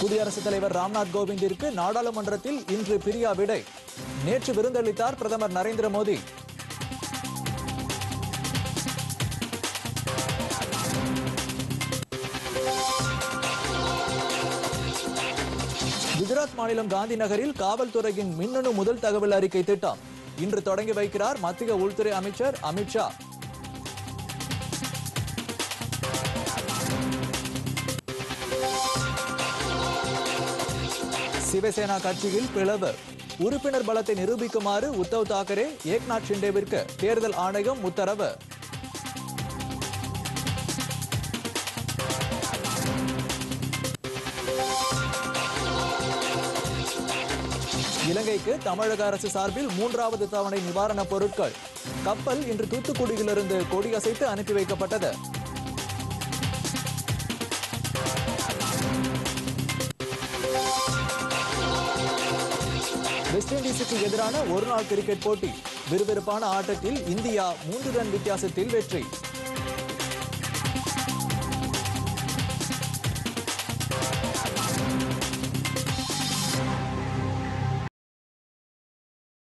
குடியரசுத் தலைவர் ராம்நாத் கோவிந்திற்கு நாடாளுமன்றத்தில் இன்று பிரியா விடை நேற்று விருந்தளித்தார் பிரதமர் நரேந்திர மோடி குஜராத் மாநிலம் காந்தி நகரில் காவல்துறையின் மின்னணு முதல் தகவல் அறிக்கை திட்டம் இன்று தொடங்கி வைக்கிறார் மத்திய உள்துறை அமைச்சர் அமித்ஷா சிவசேனா கட்சியில் பிளவு உறுப்பினர் பலத்தை நிரூபிக்குமாறு உத்தவ் தாக்கரே ஏக்நாத் ஷிண்டேவிற்கு தேர்தல் ஆணையம் உத்தரவு இலங்கைக்கு தமிழக அரசு சார்பில் மூன்றாவது தவணை நிவாரணப் பொருட்கள் கப்பல் இன்று தூத்துக்குடியிலிருந்து கொடியசைத்து அனுப்பி வைக்கப்பட்டது வெஸ்ட் இண்டீஸுக்கு எதிரான ஒருநாள் கிரிக்கெட் போட்டி விறுவிறுப்பான ஆட்டத்தில் இந்தியா மூன்று ரன் வித்தியாசத்தில் வெற்றி